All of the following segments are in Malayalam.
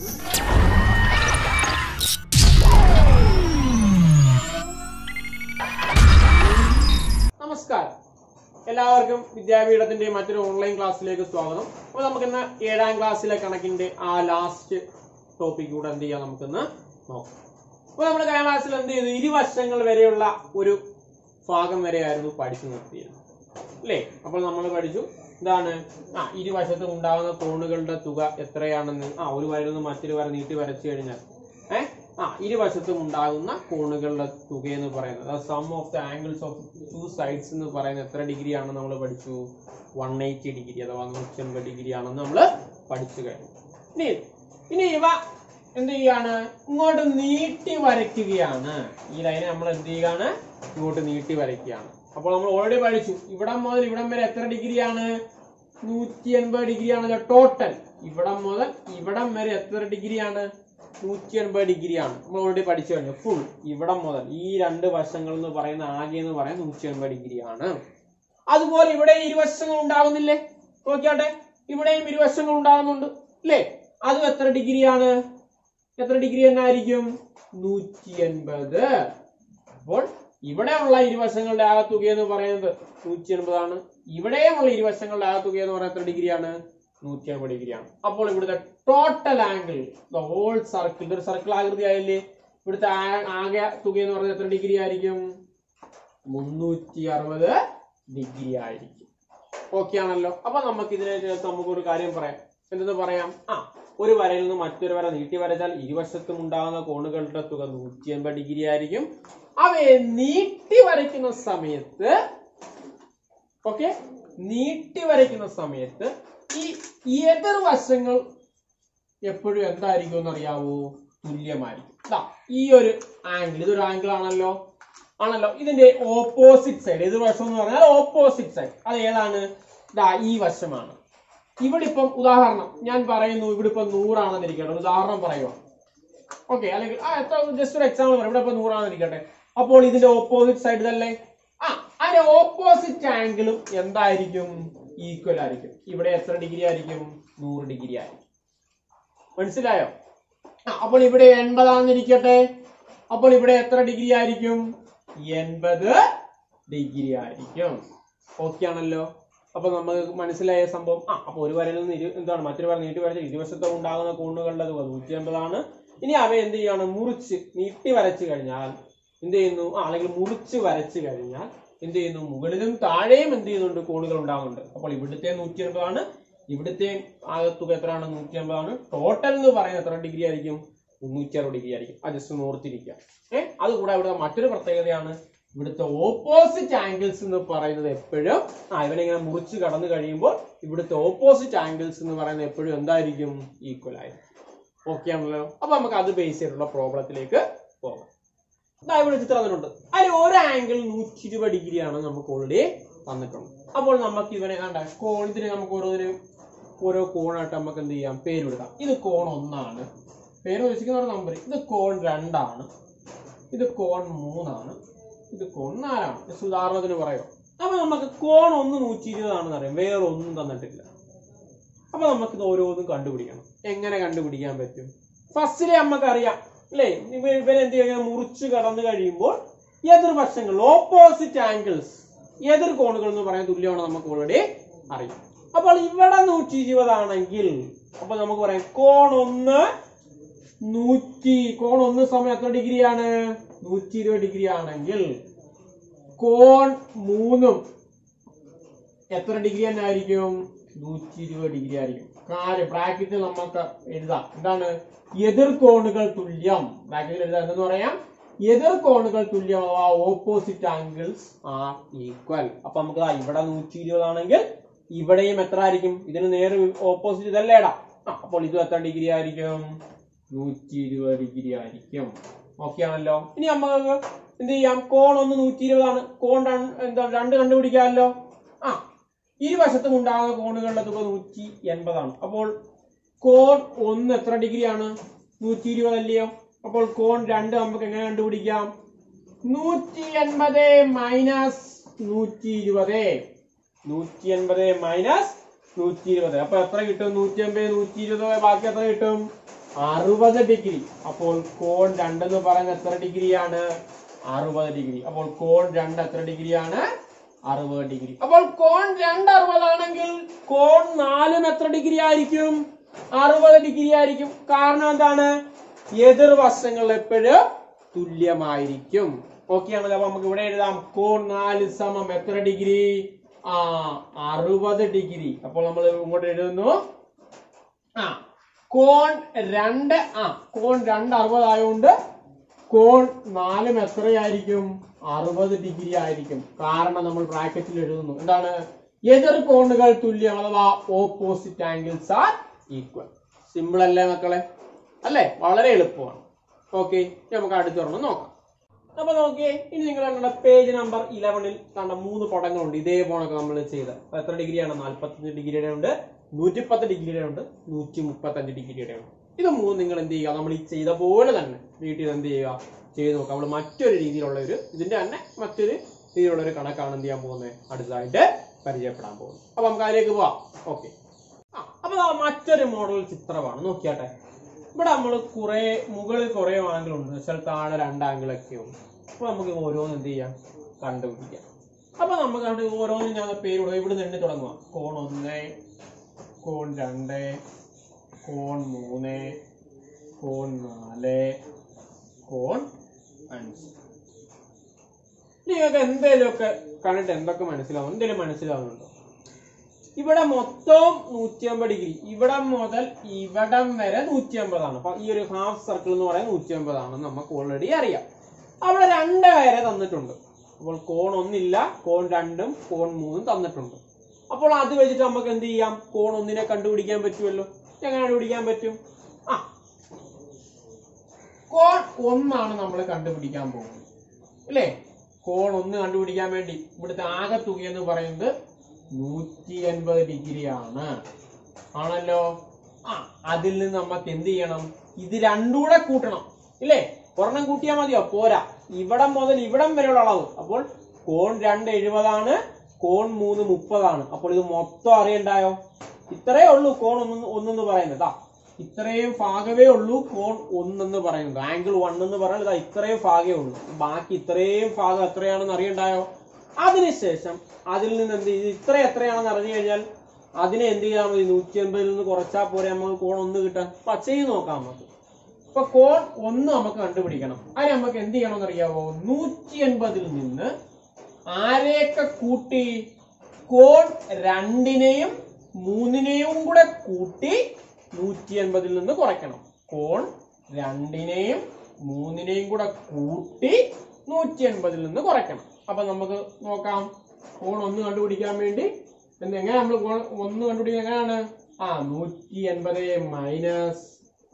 നമസ്കാരം എല്ലാവർക്കും വിദ്യാപീഠത്തിന്റെ മറ്റൊരു ഓൺലൈൻ ക്ലാസ്സിലേക്ക് സ്വാഗതം അപ്പോൾ നമുക്കിന്ന് ഏഴാം ക്ലാസ്സിലെ കണക്കിന്റെ ആ ലാസ്റ്റ് ടോപ്പിക് കൂടെ എന്ത് ചെയ്യാം നമുക്കിന്ന് നോക്കാം അപ്പോൾ നമ്മൾ കഴിഞ്ഞ ക്ലാസ്സിൽ എന്ത് ചെയ്തു ഇരുവശങ്ങൾ വരെയുള്ള ഒരു ഭാഗം വരെയായിരുന്നു പഠിച്ചു നിർത്തിയത് അല്ലേ അപ്പോൾ നമ്മൾ പഠിച്ചു എന്താണ് ആ ഇരുവശത്തും ഉണ്ടാകുന്ന കോണുകളുടെ തുക എത്രയാണെന്ന് ആ ഒരു വരയിൽ നിന്ന് മറ്റൊരു വര നീട്ടി വരച്ചു കഴിഞ്ഞാൽ ഏഹ് ആ ഇരുവശത്തും ഉണ്ടാകുന്ന കോണുകളുടെ തുക എന്ന് പറയുന്നത് sum of the angles of two sides എന്ന് പറയുന്നത് എത്ര ഡിഗ്രി ആണെന്ന് നമ്മൾ പഠിച്ചു വൺ എയ്റ്റി ഡിഗ്രി അഥവാ നൂറ്റി എൺപത് ഡിഗ്രി ആണെന്ന് നമ്മൾ പഠിച്ചു കഴിഞ്ഞു ഇനി ഇനി ഇവ എന്ത് ചെയ്യാണ് ഇങ്ങോട്ട് നീട്ടി വരയ്ക്കുകയാണ് ഈ ലൈനെ നമ്മൾ എന്ത് ചെയ്യുകയാണ് ഇങ്ങോട്ട് നീട്ടി വരയ്ക്കുകയാണ് അപ്പോൾ നമ്മൾ ഓൾറെഡി പഠിച്ചു ഇവിടം മുതൽ ഇവിടം വരെ എത്ര ഡിഗ്രിയാണ് നൂറ്റി എൺപത് ഡിഗ്രിയാണല്ലോ ടോട്ടൽ ഇവിടം മുതൽ ഇവിടം വരെ എത്ര ഡിഗ്രിയാണ് നൂറ്റി എൺപത് ഡിഗ്രിയാണ് നമ്മൾ ഓൾറെഡി പഠിച്ചു കഴിഞ്ഞു ഫുൾ ഇവിടം മുതൽ ഈ രണ്ട് വശങ്ങൾ എന്ന് പറയുന്ന ആകെ എന്ന് പറയുന്നത് നൂറ്റി എൺപത് ഡിഗ്രിയാണ് അതുപോലെ ഇവിടെ ഇരുവശങ്ങൾ ഉണ്ടാകുന്നില്ലേ നോക്കിയാട്ടെ ഇവിടെയും ഇരുവശങ്ങൾ ഉണ്ടാകുന്നുണ്ട് അല്ലേ അതും എത്ര ഡിഗ്രിയാണ് എത്ര ഡിഗ്രി തന്നെ ആയിരിക്കും നൂറ്റി എൺപത് അപ്പോൾ ഇവിടെയുള്ള ഇരുവശങ്ങളുടെ ആകത്തുക എന്ന് പറയുന്നത് നൂറ്റി എൺപതാണ് ഇവിടെയുമുള്ള ഇരുവശങ്ങളുടെ ആകത്തുക എന്ന് പറയുന്നത് എത്ര ഡിഗ്രിയാണ് നൂറ്റി അമ്പത് ഡിഗ്രിയാണ് അപ്പോൾ ഇവിടുത്തെ total angle the whole circle ഇതൊരു സർക്കിൾ ആകൃതി ആയില്ലേ ഇവിടുത്തെ ആ- ആകെ തുക എന്ന് പറയുന്നത് എത്ര ഡിഗ്രി ആയിരിക്കും മുന്നൂറ്റി അറുപത് ഡിഗ്രി ആയിരിക്കും ഓക്കെ ആണല്ലോ അപ്പൊ നമുക്ക് ഇതിനെ ചേർത്ത് നമുക്കൊരു കാര്യം പറയാം എന്തെന്ന് പറയാം ആ ഒരു വരയിൽ നിന്ന് മറ്റൊരു വര നീട്ടി വരച്ചാൽ ഇരുവശത്തും ഉണ്ടാകുന്ന കോണുകളുടെ തുക നൂറ്റി എൺപത് ഡിഗ്രി ആയിരിക്കും അവയെ നീട്ടി വരയ്ക്കുന്ന സമയത്ത് ഓക്കെ നീട്ടി വരയ്ക്കുന്ന സമയത്ത് ഈ എതിർവശങ്ങൾ എപ്പോഴും എന്തായിരിക്കും എന്ന് അറിയാവോ തുല്യമായിരിക്കും ദാ, ഈ ഒരു ആംഗിൾ ഇതൊരു ആംഗിൾ ആണല്ലോ ആണല്ലോ ഇതിന്റെ ഓപ്പോസിറ്റ് സൈഡ് എതിർവശം എന്ന് പറഞ്ഞാൽ ഓപ്പോസിറ്റ് സൈഡ് അത് ഏതാണ് ദാ ഈ വശമാണ് ഇവിടെ ഇപ്പം ഉദാഹരണം ഞാൻ പറയുന്നു ഇവിടെ ഇപ്പം നൂറാണെന്ന് ഇരിക്കട്ടെ ഒരു ഉദാഹരണം പറയുക ഓക്കെ അല്ലെങ്കിൽ ആ എത്ര ജസ്റ്റ് ഒരു എക്സാമ്പിൾ പറയാം ഇവിടെ ഇപ്പൊ നൂറാണെന്ന് ഇരിക്കട്ടെ അപ്പോൾ ഇതിന്റെ ഓപ്പോസിറ്റ് സൈഡ് ഇതല്ലേ ആ അതിന്റെ ഓപ്പോസിറ്റ് ആംഗിളും എന്തായിരിക്കും ഈക്വൽ ആയിരിക്കും ഇവിടെ എത്ര ഡിഗ്രി ആയിരിക്കും നൂറ് ഡിഗ്രി ആയിരിക്കും മനസ്സിലായോ ആ, അപ്പോൾ ഇവിടെ എൺപതാണെന്നിരിക്കട്ടെ അപ്പോൾ ഇവിടെ എത്ര ഡിഗ്രി ആയിരിക്കും എൺപത് ഡിഗ്രി ആയിരിക്കും ഓക്കെ ആണല്ലോ അപ്പൊ നമുക്ക് മനസ്സിലായ സംഭവം ആ അപ്പൊ ഒരു വരയിൽ നിന്ന് ഇരു എന്താണ് മറ്റൊരു വര നീട്ടി വരച്ച ഇരുവശത്ത് ഉണ്ടാകുന്ന കോണുകളുടെ തുക നൂറ്റി എൺപതാണ് ഇനി അവ എന്ത് ചെയ്യാണ് മുറിച്ച് നീട്ടി വരച്ചു കഴിഞ്ഞാൽ എന്ത് ചെയ്യുന്നു ആ അല്ലെങ്കിൽ മുറിച്ച് വരച്ചു കഴിഞ്ഞാൽ എന്ത് ചെയ്യുന്നു മുകളിലും താഴെയും എന്ത് ചെയ്യുന്നുണ്ട് കോണുകൾ ഉണ്ടാകുന്നുണ്ട് അപ്പോൾ ഇവിടുത്തെ നൂറ്റി എൺപതാണ് ഇവിടുത്തെ ആകത്തുക എത്രയാണ് നൂറ്റി അമ്പതാണ് ടോട്ടൽ എന്ന് പറയുന്നത് എത്ര ഡിഗ്രി ആയിരിക്കും മുന്നൂറ്റി അറുപത് ഡിഗ്രി ആയിരിക്കും അത് ജസ്റ്റ് ഒന്ന് ഓർത്തിരിക്കുക ഏഹ് അതുകൂടെ ഇവിടെ മറ്റൊരു പ്രത്യേകതയാണ് ഇവിടുത്തെ ഓപ്പോസിറ്റ് ആംഗിൾസ് എന്ന് പറയുന്നത് എപ്പോഴും ആ ഇവനെ ഇങ്ങനെ മുറിച്ച് കടന്നു കഴിയുമ്പോൾ ഇവിടുത്തെ ഓപ്പോസിറ്റ് ആംഗിൾസ് എന്ന് പറയുന്നത് എപ്പോഴും എന്തായിരിക്കും ഈക്വൽ ആയിരിക്കും ഓക്കെ ആണല്ലോ അപ്പൊ നമുക്ക് അത് ബേസ് ചെയ്തിട്ടുള്ള പ്രോബ്ലത്തിലേക്ക് പോകാം ഇതാ ഇവിടെ ചിത്രം തന്നിട്ടുണ്ട് അതിൽ ഒരു ആംഗിൾ നൂറ്റി ഇരുപത് ഡിഗ്രിയാണ് നമുക്ക് ഓൾറെഡി തന്നിട്ടുണ്ട് അപ്പോൾ നമുക്ക് ഇവനെ കണ്ട കോൺ ഇതിന് നമുക്ക് ഓരോരു ഓരോ കോണായിട്ട് നമുക്ക് എന്ത് ചെയ്യാം പേര് വിടാം ഇത് കോൺ ഒന്നാണ് പേര് വെച്ചിരിക്കുന്ന ഒരു നമ്പർ ഇത് കോൺ രണ്ടാണ് ഇത് കോൺ മൂന്നാണ് ഇത് കോൺ നാലാണ് ജസ്റ്റ് ഉദാഹരണത്തിന് പറയാം അപ്പൊ നമുക്ക് കോൺ ഒന്ന് നൂറ്റി ഇരുപതാണെന്ന് അറിയാം വേറെ ഒന്നും തന്നിട്ടില്ല അപ്പൊ നമുക്ക് ഇത് ഓരോന്നും കണ്ടുപിടിക്കണം എങ്ങനെ കണ്ടുപിടിക്കാൻ പറ്റും ഫസ്റ്റിലെ നമുക്ക് അറിയാം അല്ലേ ഇവ- ഇവരെന്ത് ചെയ്യുക മുറിച്ച് കടന്നു കഴിയുമ്പോൾ എതിർവശങ്ങൾ ഓപ്പോസിറ്റ് ആംഗിൾസ് എതിർ കോണുകൾ എന്ന് പറയാൻ തുല്യമാണ് നമുക്ക് ഓൾറെഡി അറിയാം അപ്പോൾ ഇവിടെ നൂറ്റി ഇരുപതാണെങ്കിൽ അപ്പൊ നമുക്ക് പറയാം കോൺ ഒന്ന് നൂറ്റി കോൺ ഒന്ന് സമയം എത്ര ഡിഗ്രിയാണ് നൂറ്റി ഇരുപത് ഡിഗ്രി ആണെങ്കിൽ കോൺ മൂന്നും എത്ര ഡിഗ്രി തന്നെ ആയിരിക്കും നൂറ്റി ഇരുപത് ഡിഗ്രി ആയിരിക്കും കാര്യം ബ്രാക്കറ്റിൽ നമുക്ക് എഴുതാം എന്താണ് എതിർ കോണുകൾ തുല്യം ബ്രാക്കറ്റിൽ എഴുതാം എന്ന് പറയാം എതിർ കോണുകൾ തുല്യം അഥവാ ഓപ്പോസിറ്റ് ആംഗിൾസ് ആർ ഈക്വൽ അപ്പൊ നമുക്ക് ദാ ഇവിടെ നൂറ്റി ഇരുപതാണെങ്കിൽ ഇവിടെയും എത്ര ആയിരിക്കും ഇതിന് നേരെ ഓപ്പോസിറ്റ് ഇതല്ലേ ഇടാം ആ, അപ്പോൾ ഇതും എത്ര ഡിഗ്രി ആയിരിക്കും നൂറ്റി ഇരുപത് ഡിഗ്രി ആയിരിക്കും ഓക്കെ ആണല്ലോ ഇനി നമുക്ക് എന്ത് ചെയ്യാം കോൺ ഒന്ന് നൂറ്റി ഇരുപതാണ് കോൺ രണ്ട് എന്താ രണ്ട് കണ്ടുപിടിക്കാമല്ലോ ആ ഇരുവശത്തും ഉണ്ടാകുന്ന കോണുകളുടെ തുക നൂറ്റി എൺപതാണ് അപ്പോൾ കോൺ ഒന്ന് എത്ര ഡിഗ്രിയാണ് നൂറ്റി ഇരുപത് അല്ലയോ അപ്പോൾ കോൺ രണ്ട് നമുക്ക് എങ്ങനെ കണ്ടുപിടിക്കാം നൂറ്റി എൺപത് മൈനസ് നൂറ്റി ഇരുപത് നൂറ്റി എൺപത് മൈനസ് നൂറ്റി ഇരുപത് അപ്പൊ എത്ര കിട്ടും നൂറ്റി എൺപത് നൂറ്റി ഇരുപത് ബാക്കി എത്ര കിട്ടും അറുപത് ഡിഗ്രി അപ്പോൾ കോൺ രണ്ടെന്ന് പറയുന്നത് എത്ര ഡിഗ്രിയാണ് അറുപത് ഡിഗ്രി അപ്പോൾ കോൺ രണ്ട് എത്ര ഡിഗ്രിയാണ് അറുപത് ഡിഗ്രി അപ്പോൾ കോൺ രണ്ട് അറുപതാണെങ്കിൽ കോൺ നാലും എത്ര ഡിഗ്രി ആയിരിക്കും അറുപത് ഡിഗ്രി ആയിരിക്കും കാരണം എന്താണ് എതിർവശങ്ങൾ എപ്പോഴും തുല്യമായിരിക്കും ഓക്കെ ആണല്ലോ അപ്പൊ നമുക്ക് ഇവിടെ എഴുതാം കോൺ നാല് സമം എത്ര ഡിഗ്രി ആ അറുപത് ഡിഗ്രി അപ്പോൾ നമ്മൾ ഇങ്ങോട്ട് എഴുതുന്നു ആ കോൺ രണ്ട് ആ കോൺ രണ്ട് അറുപത് ആയതുകൊണ്ട് കോൺ നാലും എത്രയായിരിക്കും അറുപത് ഡിഗ്രി ആയിരിക്കും കാരണം നമ്മൾ ബ്രാക്കറ്റിൽ എഴുതുന്നു എന്താണ് എതിർ കോണുകൾ തുല്യം അഥവാ opposite angles are equal simple അല്ലേ മക്കളെ അല്ലേ വളരെ എളുപ്പമാണ് ഓക്കെ നമുക്ക് അടുത്തൊരെണ്ണം നോക്കാം അപ്പൊ നോക്കിയേ ഇനി നിങ്ങൾ കണ്ട പേജ് നമ്പർ ഇലവനിൽ കണ്ട മൂന്ന് പടങ്ങളുണ്ട് ഇതേപോലൊക്കെ നമ്മൾ ചെയ്ത് അപ്പൊ എത്ര ഡിഗ്രിയാണ് നാല്പത്തഞ്ച് ഡിഗ്രിയുടെ ഉണ്ട് നൂറ്റിപ്പത്ത് ഡിഗ്രിയുടെ ഉണ്ട് നൂറ്റി മുപ്പത്തഞ്ച് ഡിഗ്രിയുടെ ഉണ്ട് ഇത് മൂന്ന് നിങ്ങൾ എന്ത് ചെയ്യുക നമ്മൾ ഈ ചെയ്ത പോലെ തന്നെ വീട്ടിൽ എന്ത് ചെയ്യുക ചെയ്ത് നോക്കുക നമ്മൾ മറ്റൊരു രീതിയിലുള്ള ഒരു ഇതിന്റെ തന്നെ മറ്റൊരു രീതിയിലുള്ള ഒരു കണക്കാണ് എന്ത് ചെയ്യാൻ പോകുന്നത് അടുത്തതായിട്ട് പരിചയപ്പെടാൻ പോകുന്നത് അപ്പൊ നമുക്ക് അതിലേക്ക് പോവാം ഓക്കെ ആ അപ്പൊ ദാ മറ്റൊരു മോഡൽ ചിത്രമാണ് നോക്കിയാട്ടെ ഇവിടെ നമ്മൾ കുറെ മുകളിൽ കുറെ ആംഗിൾ ഉണ്ട് പക്ഷേ താഴെ രണ്ട് ആംഗിളൊക്കെ ഉണ്ട് അപ്പൊ നമുക്ക് ഓരോന്ന് എന്ത് ചെയ്യാം കണ്ടുപിടിക്കാം അപ്പൊ നമുക്ക് അത് ഓരോന്നും ഞാൻ പേര് കൊടുക്കാം ഇവിടെ നിന്ന് തുടങ്ങുക കോൺ ഒന്ന് കോൺ രണ്ട് കോൺ മൂന്ന് കോൺ നാല് കോൺ അഞ്ച് നിങ്ങൾക്ക് എന്തെങ്കിലുമൊക്കെ കണ്ടിട്ട് എന്തൊക്കെ മനസ്സിലാവും എന്തെങ്കിലും മനസ്സിലാവുന്നുണ്ടോ ഇവിടെ മൊത്തം നൂറ്റി അമ്പത് ഡിഗ്രി ഇവിടെ മുതൽ ഇവിടം വരെ നൂറ്റി അമ്പതാണ് അപ്പൊ ഈ ഒരു ഹാഫ് സർക്കിൾ എന്ന് പറയുന്നത് നൂറ്റി അമ്പതാണെന്ന് നമുക്ക് ഓൾറെഡി അറിയാം അവിടെ രണ്ട് വരെ തന്നിട്ടുണ്ട് അപ്പോൾ കോൺ ഒന്നില്ല കോൺ രണ്ടും കോൺ മൂന്നും തന്നിട്ടുണ്ട് അപ്പോൾ അത് വെച്ചിട്ട് നമുക്ക് എന്ത് ചെയ്യാം കോൺ ഒന്നിനെ കണ്ടുപിടിക്കാൻ പറ്റുമല്ലോ എങ്ങനെ കണ്ടുപിടിക്കാൻ പറ്റും ആ കോൺ ഒന്നാണ് നമ്മൾ കണ്ടുപിടിക്കാൻ പോകുന്നത് അല്ലേ കോൺ ഒന്ന് കണ്ടുപിടിക്കാൻ വേണ്ടി ഇവിടുത്തെ ആകെ തുക എന്ന് പറയുന്നത് നൂറ്റി എൺപത് ഡിഗ്രി ആണ് ആണല്ലോ ആ അതിൽ നിന്ന് നമുക്ക് എന്ത് ചെയ്യണം ഇത് രണ്ടൂടെ കൂട്ടണം ഇല്ലേ ഒരെണ്ണം കൂട്ടിയാൽ മതിയോ പോരാ ഇവിടം മുതൽ ഇവിടം വരെയുള്ള അളവ് അപ്പോൾ കോൺ രണ്ട് എഴുപതാണ് കോൺ മൂന്ന് മുപ്പതാണ് അപ്പോൾ ഇത് മൊത്തം അറിയണ്ടായോ ഇത്രയേ ഉള്ളൂ കോൺ ഒന്ന് ഒന്നെന്ന് പറയുന്നത് ആ ഇത്രയും ഭാഗമേ ഉള്ളൂ കോൺ ഒന്നെന്ന് പറയുന്നത് ആംഗിൾ വൺ എന്ന് പറയുന്നത് ഇതാ ഇത്രയും ഭാഗമേ ഉള്ളൂ ബാക്കി ഇത്രയും ഭാഗം എത്രയാണെന്ന് അറിയണ്ടായോ അതിനുശേഷം അതിൽ നിന്ന് എന്ത് ചെയ്ത് ഇത്ര എത്രയാണെന്ന് അറിഞ്ഞു കഴിഞ്ഞാൽ അതിനെ എന്ത് ചെയ്താൽ മതി നൂറ്റി എൺപതിൽ നിന്ന് കുറച്ചാൽ പോരെ നമുക്ക് കോൺ ഒന്ന് കിട്ടാൻ അപ്പൊ ചെയ്ത് നോക്കാം നമുക്ക് ഇപ്പൊ കോൺ ഒന്ന് നമുക്ക് കണ്ടുപിടിക്കണം അതിന് നമുക്ക് എന്ത് ചെയ്യണമെന്ന് അറിയാവോ നൂറ്റി എൺപതിൽ നിന്ന് ആരെയൊക്കെ കൂട്ടി കോൺ രണ്ടിനെയും മൂന്നിനെയും കൂടെ കൂട്ടി നൂറ്റി എൺപതിൽ നിന്ന് കുറയ്ക്കണം കോൺ രണ്ടിനെയും മൂന്നിനെയും കൂടെ കൂട്ടി നൂറ്റി എൺപതിൽ നിന്ന് കുറയ്ക്കണം അപ്പൊ നമുക്ക് നോക്കാം കോൺ ഒന്ന് കണ്ടുപിടിക്കാൻ വേണ്ടി എന്ത് എങ്ങനെ നമ്മൾ കോൺ ഒന്ന് കണ്ടുപിടിക്കാൻ എങ്ങനെയാണ് ആ നൂറ്റി എൺപത് minus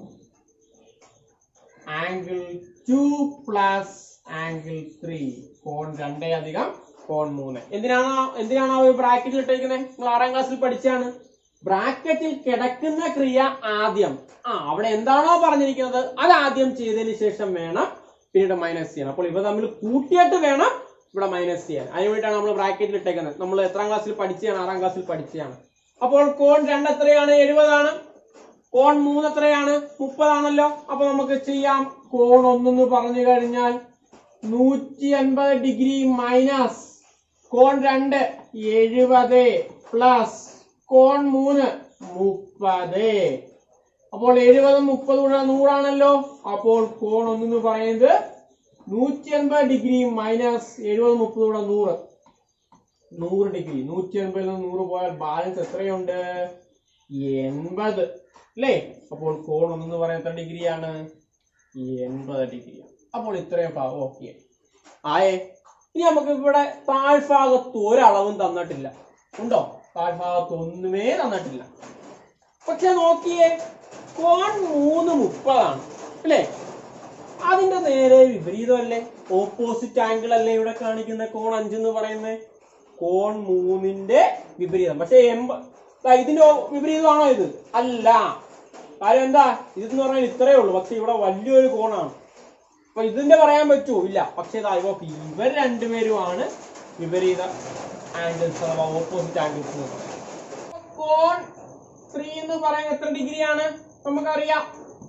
angle two plus angle three കോൺ രണ്ടേ അധികം കോൺ മൂന്ന് എന്തിനാണ് ആ- എന്തിനാണ് ആ ഒരു ബ്രാക്കറ്റിൽ ഇട്ടേക്കുന്നത് നിങ്ങൾ ആറാം ക്ലാസ്സിൽ പഠിച്ചാണ് ബ്രാക്കറ്റിൽ കിടക്കുന്ന ക്രിയ ആദ്യം ആ അവിടെ എന്താണോ പറഞ്ഞിരിക്കുന്നത് അത് ആദ്യം ചെയ്തതിന് ശേഷം വേണം പിന്നീട് മൈനസ് ചെയ്യണം അപ്പോൾ ഇവ തമ്മിൽ കൂട്ടിയിട്ട് വേണം ഇവിടെ മൈനസ് ചെയ്യാൻ അതിന് വേണ്ടിയിട്ടാണ് നമ്മൾ ബ്രാക്കറ്റിൽ ഇട്ടേക്കുന്നത് നമ്മൾ എത്രാം ക്ലാസ്സിൽ പഠിച്ചതാണ് ആറാം ക്ലാസ്സിൽ പഠിച്ചതാണ് അപ്പോൾ കോൺ രണ്ട് എത്രയാണ് എഴുപതാണ് കോൺ മൂന്ന് എത്രയാണ് മുപ്പതാണല്ലോ അപ്പൊ നമുക്ക് ചെയ്യാം കോൺ ഒന്നെന്ന് പറഞ്ഞു കഴിഞ്ഞാൽ നൂറ്റി അൻപത് ഡിഗ്രി മൈനസ് കോൺ രണ്ട് എഴുപത് പ്ലസ് കോൺ മൂന്ന് മുപ്പത് അപ്പോൾ എഴുപതും മുപ്പതും കൂടെ നൂറാണല്ലോ അപ്പോൾ കോൺ ഒന്നെന്ന് പറയുന്നത് നൂറ്റി അൻപത് ഡിഗ്രി മൈനസ് എഴുപത് മുപ്പത് കൂടെ നൂറ് നൂറ് ഡിഗ്രി നൂറ്റി അൻപതിൽ നിന്ന് നൂറ് പോയാൽ ബാലൻസ് എത്രയുണ്ട് എൺപത് അല്ലേ അപ്പോൾ കോൺ ഒന്നെന്ന് പറയാൻ എത്ര ഡിഗ്രിയാണ് എൺപത് ഡിഗ്രിയാണ് അപ്പോൾ ഇത്രയും ഭാഗം ഓക്കെ ആയേ ഇനി നമുക്ക് ഇവിടെ താഴ്ഭാഗത്ത് ഒരളവും തന്നിട്ടില്ല ഉണ്ടോ താഴ്ഭാഗത്ത് ഒന്നുമേ തന്നിട്ടില്ല പക്ഷെ നോക്കിയേ കോൺ മൂന്ന് മുപ്പതാണ് അല്ലേ അതിന്റെ നേരെ വിപരീതമല്ലേ ഓപ്പോസിറ്റ് ആംഗിൾ അല്ലേ ഇവിടെ കാണിക്കുന്ന കോൺ അഞ്ചെന്ന് പറയുന്നത് കോൺ മൂന്നിന്റെ വിപരീതം പക്ഷെ എൺപ ദാ ഇതിന്റെ ഓ- വിപരീതമാണോ ഇത് അല്ല കാര്യം എന്താ ഇതെന്ന് പറഞ്ഞാൽ ഇത്രയേ ഉള്ളൂ പക്ഷെ ഇവിടെ വലിയൊരു കോണാണ് അപ്പൊ ഇതിന്റെ പറയാൻ പറ്റുമോ ഇല്ല പക്ഷെ ഇതാ ഇവ ഇവർ രണ്ടുപേരുമാണ് വിപരീത ആംഗിൾസ് അഥവാ ഓപ്പോസിറ്റ് ആംഗിൾസ് എന്ന് പറയുന്നത് കോൺ ത്രീ എന്ന് പറയുന്നത് എത്ര ഡിഗ്രിയാണ് നമുക്കറിയാം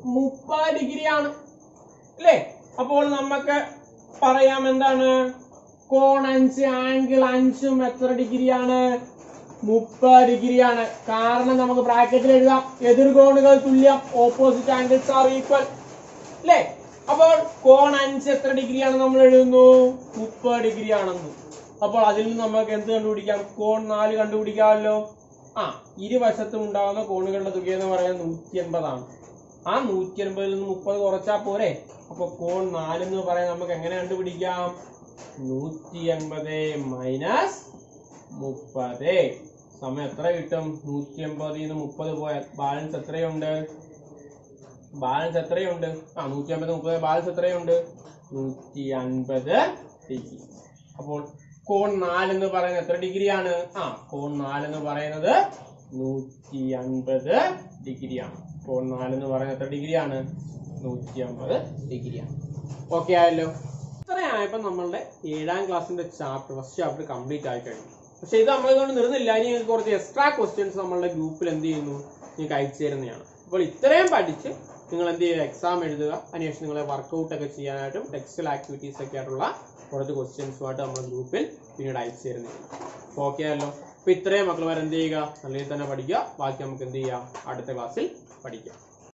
മുപ്പത് ഡിഗ്രിയാണ് അല്ലേ അപ്പോൾ നമുക്ക് പറയാം എന്താണ് കോൺ അഞ്ച് ആംഗിൾ അഞ്ചും എത്ര ഡിഗ്രിയാണ് മുപ്പത് ഡിഗ്രിയാണ് കാരണം നമുക്ക് ബ്രാക്കറ്റിൽ എഴുതാം എതിർകോണുകൾ തുല്യം ഓപ്പോസിറ്റ് ആംഗിൾസ് ആർ ഈക്വൽ അല്ലേ അപ്പോൾ കോൺ അഞ്ച് എത്ര ഡിഗ്രിയാണ് നമ്മൾ എഴുതുന്നു മുപ്പത് ഡിഗ്രി ആണെന്ന് അപ്പോൾ അതിൽ നിന്ന് നമുക്ക് എന്ത് കണ്ടുപിടിക്കാം കോൺ നാല് കണ്ടുപിടിക്കാമല്ലോ ആ ഇരുവശത്തും ഉണ്ടാകുന്ന കോണുകളുടെ തുക എന്ന് പറയുന്നത് നൂറ്റി എൺപതാണ് ആ നൂറ്റി എൺപതിൽ നിന്ന് മുപ്പത് കുറച്ചാൽ പോരെ അപ്പൊ കോൺ നാല് എന്ന് പറയാൻ നമുക്ക് എങ്ങനെ കണ്ടുപിടിക്കാം നൂറ്റി എൺപത് മൈനസ് മുപ്പത് സമയം എത്ര കിട്ടും നൂറ്റി എൺപതിൽ നിന്ന് മുപ്പത് പോയാൽ ബാലൻസ് എത്രയുണ്ട് ബാലൻസ് എത്രയുണ്ട് ആ നൂറ്റി അമ്പത് മുപ്പത് ബാലൻസ് എത്രയുണ്ട് നൂറ്റി അൻപത് ഡിഗ്രി അപ്പോൾ കോൺ നാല് എന്ന് പറയുന്നത് എത്ര ഡിഗ്രിയാണ് ആ കോൺ നാല് എന്ന് പറയുന്നത് നൂറ്റി അൻപത് ഡിഗ്രിയാണ് കോൺ നാല് എന്ന് പറയുന്നത് എത്ര ഡിഗ്രിയാണ് നൂറ്റി അമ്പത് ഡിഗ്രിയാണ് ഓക്കെ ആയല്ലോ ഇത്രയായപ്പോൾ നമ്മളുടെ ഏഴാം ക്ലാസ്സിന്റെ ചാപ്റ്റർ ഫസ്റ്റ് ചാപ്റ്റർ കംപ്ലീറ്റ് ആയി കഴിഞ്ഞു പക്ഷെ ഇത് നമ്മളെ കൊണ്ട് നിർന്നില്ല ഇനി നിങ്ങൾക്ക് കുറച്ച് എക്സ്ട്രാ ക്വസ്റ്റ്യൻസ് നമ്മളുടെ ഗ്രൂപ്പിൽ എന്ത് ചെയ്യുന്നു നിങ്ങൾക്ക് അയച്ചു തരുന്നതാണ് അപ്പോൾ ഇത്രയും പഠിച്ച് നിങ്ങൾ എന്ത് ചെയ്യുക എക്സാം എഴുതുക അതിനുശേഷം നിങ്ങളെ വർക്കൗട്ട് ഒക്കെ ചെയ്യാനായിട്ടും ടെക്സ്റ്റൽ ആക്ടിവിറ്റീസ് ഒക്കെ ആയിട്ടുള്ള കുറച്ച് ക്വസ്റ്റ്യൻസുമായിട്ട് നമ്മുടെ ഗ്രൂപ്പിൽ പിന്നീട് അയച്ചു തരുന്നതാണ് ഓക്കെ ആയല്ലോ അപ്പൊ ഇത്രയും മക്കൾ വരെ എന്ത് ചെയ്യുക നല്ല രീതിയിൽ തന്നെ പഠിക്കുക ബാക്കി നമുക്ക് എന്ത് ചെയ്യാം അടുത്ത ക്ലാസ്സിൽ പഠിക്കാം